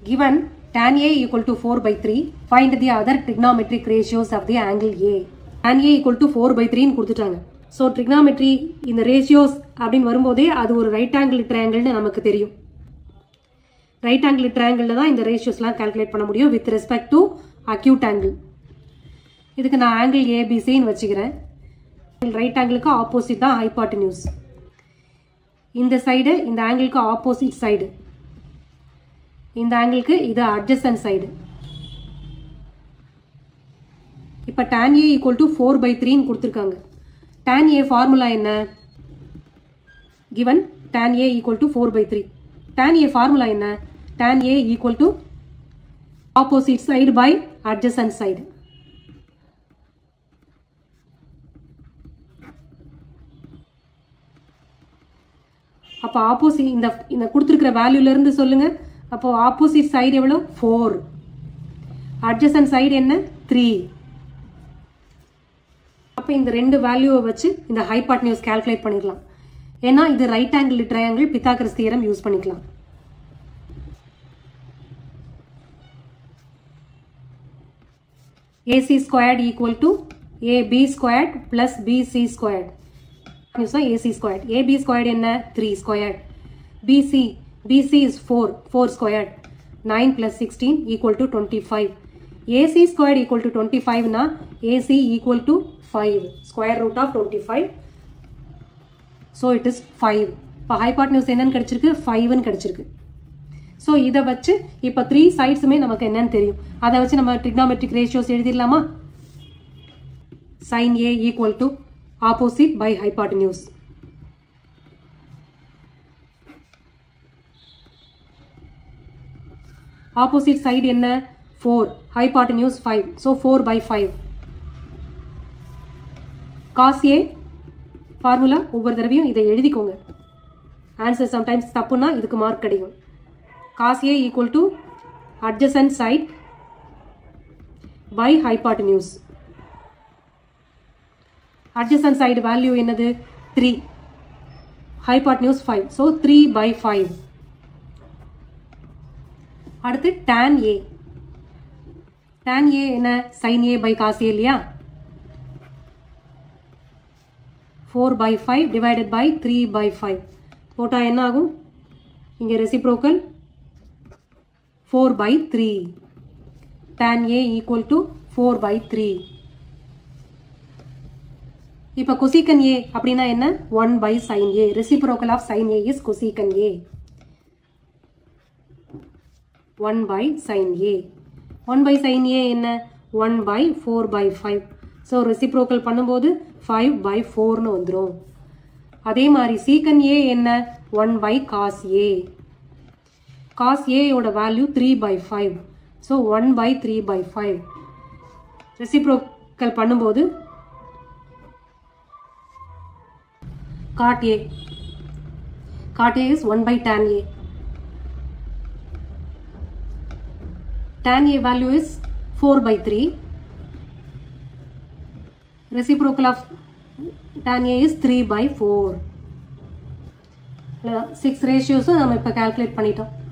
given tan A equal to 4 by 3 find the other trigonometric ratios of the angle A tan A equal to 4 by 3 ன்னு கொடுத்துட்டாங்க so trigonometry இந்த ratios அப்படின்னு வரும்போதே அது ஒரு right angle ட்ரையாங்கிள்னு நமக்கு தெரியும் ரைட் ஆங்கிள் ட்ரையாங்கிளில் தான் இந்த ரேஷியோஸ்லாம் கால்குலேட் பண்ண முடியும் with respect to acute angle இதுக்கு நான் ஆங்கிள் ஏபிசின்னு வச்சுக்கிறேன் ரைட் ஆங்கிளுக்கு ஆப்போசிட் தான் ஹைபாட்டினியூஸ் இந்த சைடு இந்த ஆங்கிளுக்கு ஆப்போசிட் சைடு இந்த ஆங்கிளுக்கு இது அட்ஜஸ்டன் சைடு இப்போ tan A equal to four by த்ரீன்னு கொடுத்துருக்காங்க tan A ஃபார்முலா என்ன given tan A equal to four by three tan A formula என்ன tan A equal to opposite side by adjacent side அப்போ opposite இந்த இந்த கொடுத்துருக்கிற வேல்யூலேருந்து சொல்லுங்க அப்போ ஆப்போசிட் சைடு எவ்வளோ ஃபோர் அட்ஜசன் சைடு என்ன த்ரீ அப்போ இந்த ரெண்டு வேல்யூவை வச்சு இந்த ஹைபாட்னியூஸ் கால்குலேட் பண்ணிடலாம் ஏன்னா இது right angle triangle Pythagoras theorem use பண்ணிக்கலாம் AC squared equal to AB squared plus BC squared news AC squared AB squared என்ன three squared BC BC is four four squared nine plus sixteen equal to twenty five AC squared equal to twenty ஃபைவ்னா AC equal to five square root of twenty five so it is five இப்போ ஹைபாட் news என்னன்னு கிடைச்சிருக்கு ஃபைவ்னு கிடைச்சிருக்கு so இதை வச்சு இப்போ three சைட்ஸுமே நமக்கு என்னன்னு தெரியும் அதை வச்சு நம்ம ட்ரிக்னாமெட்ரிக் ரேஷியோஸ் எழுதிடலாமா sine A equal to opposite by hypotenuse. Opposite side என்ன 4, hypotenuse 5. So 4 by 5. Cos A formula ஒவ்வொரு தடவையும் இதை எழுதிக்கோங்க ஆன்சர் சம்டைம்ஸ் தப்புனா இதுக்கு மார்க் கிடைக்கும் cos A equal to adjacent side by hypotenuse adjacent side value என்னது 3 hypotenuse 5 so 3 by 5 அடுத்து tan A tan A என்ன sin A by cos A இல்லையா 4 by 5 divided by 3 by 5 போட்டா என்ன ஆகும் இங்க reciprocal 4 by 3 tan A equal to 4 by 3 இப்போ கொசிகன் A அப்படின்னா என்ன one by sine A reciprocal of sine A is cosecant A one by sine A one by sine A என்ன one by four by five so reciprocal பண்ணும்போது five by ஃபோர்னு வந்துடும் அதே மாதிரி secant A என்ன one by cos A cos ஏயோட value three by five so one by three by five reciprocal பண்ணும்போது cot A. Cot A is 1 by tan A. Tan A value is 4 by 3. Reciprocal of tan A is 3 by 4. Six ரேஷியோஸும் நம்ம இப்போ calculate பண்ணிட்டோம்